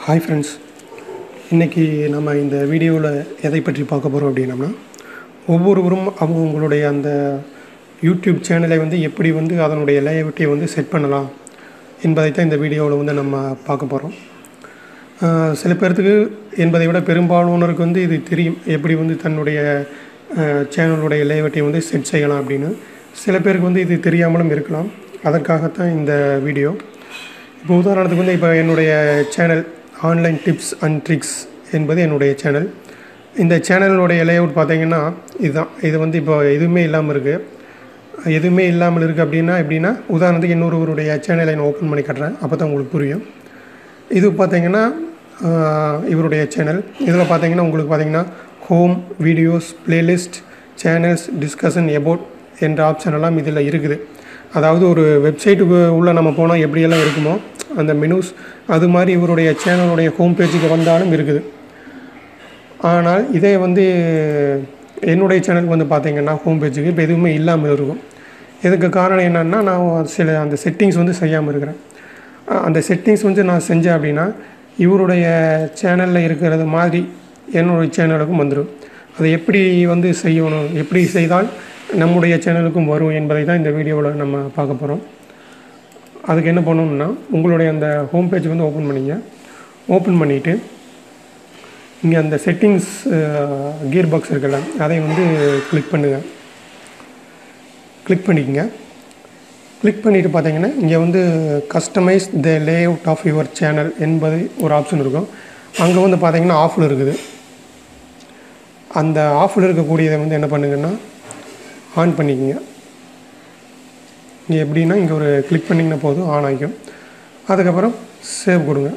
hi friends இன்றைக்கி நம்ம இந்த வீடியோவில் எதை பற்றி பார்க்க போகிறோம் அப்படின்னம்னா ஒவ்வொருவரும் அவங்களுடைய அந்த யூடியூப் சேனலை வந்து எப்படி வந்து அதனுடைய லேஅவுட்டை வந்து செட் பண்ணலாம் என்பதை தான் இந்த வீடியோவில் வந்து நம்ம பார்க்க போகிறோம் ஆஹ் சில பேர்த்துக்கு என்பதை விட பெரும்பாலானோருக்கு வந்து இது தெரியும் எப்படி வந்து தன்னுடைய சேனலுடைய லேஅவுட்டை வந்து செட் செய்யலாம் அப்படின்னு சில பேருக்கு வந்து இது தெரியாமலும் இருக்கலாம் அதற்காகத்தான் இந்த வீடியோ இப்போ உதாரணத்துக்கு வந்து இப்போ என்னுடைய channel online tips and tricks என்பது என்னுடைய சேனல் இந்த சேனலுடைய லேஅவுட் பார்த்தீங்கன்னா இதுதான் இது வந்து இப்போ எதுவுமே இல்லாமல் இருக்குது எதுவுமே இல்லாமல் இருக்குது அப்படின்னா எப்படின்னா உதாரணத்துக்கு இன்னொருவருடைய சேனலை நான் ஓப்பன் பண்ணி காட்டுறேன் அப்போ தான் உங்களுக்கு புரியும் இது பார்த்தீங்கன்னா ஆஹ், இவருடைய சேனல் இதில் பார்த்தீங்கன்னா உங்களுக்கு பார்த்தீங்கன்னா home videos playlist channels discussion about என்ற ஆப்ஷன் எல்லாம் இதில் இருக்குது அதாவது ஒரு வெப்சைட்டுக்கு உள்ளே நம்ம போனால் எப்படியெல்லாம் இருக்குமோ அந்த மெனுஸ் அது மாதிரி இவருடைய சேனலுடைய ஹோம் பேஜுக்கு வந்தாலும் இருக்குது ஆனால் இதே வந்து என்னுடைய சேனலுக்கு வந்து பார்த்தீங்கன்னா ஹோம் பேஜுக்கு இப்போ எதுவுமே இல்லாமல் இருக்கும் இதுக்கு காரணம் என்னென்னா நான் சில அந்த செட்டிங்ஸ் வந்து செய்யாமல் இருக்கிறேன் அஹ் அந்த செட்டிங்ஸ் வந்து நான் செஞ்சேன் அப்படின்னா இவருடைய சேனலில் இருக்கிறது மாதிரி என்னுடைய சேனலுக்கும் வந்துடும் அதை எப்படி வந்து செய்யணும் எப்படி செய்தால் நம்முடைய சேனலுக்கும் வரும் என்பதை தான் இந்த வீடியோவில் நம்ம பார்க்க போகிறோம் அதுக்கு என்ன பண்ணணும்னா உங்களுடைய அந்த ஹோம் பேஜ் வந்து ஓப்பன் பண்ணிங்க ஓப்பன் பண்ணிவிட்டு இங்கே அந்த செட்டிங்ஸ் கியர் பாக்ஸ் இருக்குல்ல அதை வந்து கிளிக் பண்ணுங்கள் கிளிக் பண்ணிக்கங்க கிளிக் பண்ணிவிட்டு பார்த்தீங்கன்னா இங்கே வந்து customise the layout of your channel என்பது ஒரு ஆப்ஷன் இருக்கும் அங்கே வந்து பார்த்தீங்கன்னா ஆஃபில் இருக்குது அந்த ஆஃபில் இருக்கக்கூடியதை வந்து என்ன பண்ணுங்கன்னா ஆன் பண்ணிக்கங்க இங்கே எப்படின்னா இங்கே ஒரு கிளிக் பண்ணிங்கன்னா போதும் ஆன் ஆகிக்கும் அதுக்கப்புறம் சேவ் கொடுங்க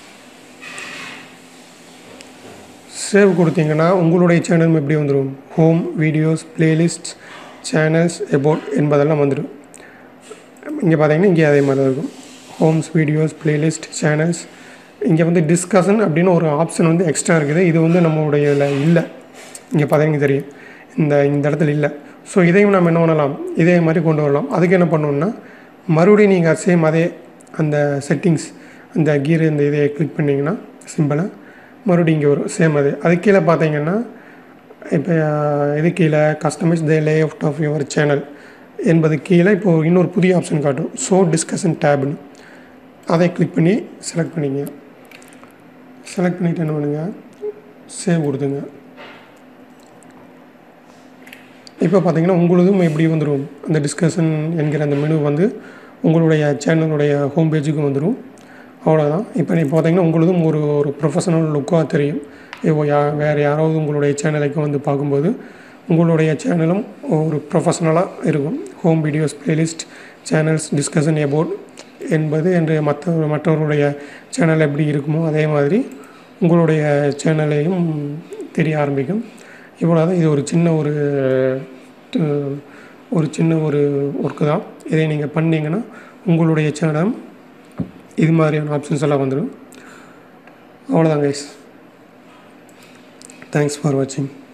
சேவ் கொடுத்தீங்கன்னா உங்களுடைய சேனலும் எப்படி வந்துடும் home videos playlist channels about என்பதெல்லாம் வந்துடும் இங்கே பார்த்தீங்கன்னா இங்கே அதே மாதிரி தான் இருக்கும் ஹோம்ஸ் வீடியோஸ் பிளேலிஸ்ட் சேனல்ஸ் இங்கே வந்து டிஸ்கஷன் அப்படின்னு ஒரு ஆப்ஷன் வந்து எக்ஸ்ட்ரா இருக்குது இது வந்து நம்மளுடைய இதில் இல்லை இங்கே பார்த்தீங்கன்னா தெரியும் இந்த இந்த இடத்துல இல்லை ஸோ இதையும் நம்ம என்ன பண்ணலாம் இதே மாதிரி கொண்டு வரலாம் அதுக்கு என்ன பண்ணணும்னா மறுபடியும் நீங்கள் சேம் அதே அந்த செட்டிங்ஸ் அந்த கீர் இந்த இதை கிளிக் பண்ணிங்கன்னா சிம்பிளாக மறுபடியும் இங்கே வரும் சேம் அது அது கீழே பார்த்தீங்கன்னா இப்போ இது கீழே customise the layout of your channel என்பது கீழே இப்போது இன்னொரு புதிய ஆப்ஷன் காட்டும் ஷோ டிஸ்கஷன் டேப்னு அதை கிளிக் பண்ணி செலக்ட் பண்ணிங்க செலக்ட் பண்ணிவிட்டு என்ன பண்ணுங்க சேவ் கொடுத்துங்க இப்போ பார்த்தீங்கன்னா உங்களுதும் எப்படி வந்துடும் அந்த டிஸ்கஷன் என்கிற அந்த மெனு வந்து உங்களுடைய சேனலுடைய ஹோம் பேஜுக்கும் வந்துடும் அவ்வளோதான் இப்போ நீ பார்த்தீங்கன்னா உங்களுதும் ஒரு ஒரு ப்ரொஃபஷனல் லுக்காக தெரியும் இப்போ யா வேறு யாராவது உங்களுடைய சேனலுக்கு வந்து பார்க்கும்போது உங்களுடைய சேனலும் ஒரு ப்ரொஃபஷனலாக இருக்கும் home videos playlist channels discussion about என்பது என்று மற்ற மற்றவர்களுடைய சேனல் எப்படி இருக்குமோ அதே மாதிரி உங்களுடைய சேனலையும் தெரிய ஆரம்பிக்கும் இவ்வளோ தான் இது ஒரு சின்ன ஒரு அஹ், ஒரு சின்ன ஒரு ஒர்க்கு தான் இதை நீங்கள் பண்ணீங்கன்னா உங்களுடைய சேனலும் இது மாதிரியான ஆப்ஷன்ஸ் எல்லாம் வந்துடும் அவ்வளோதான் கைஸ் தேங்க்ஸ் ஃபார் வாட்சிங்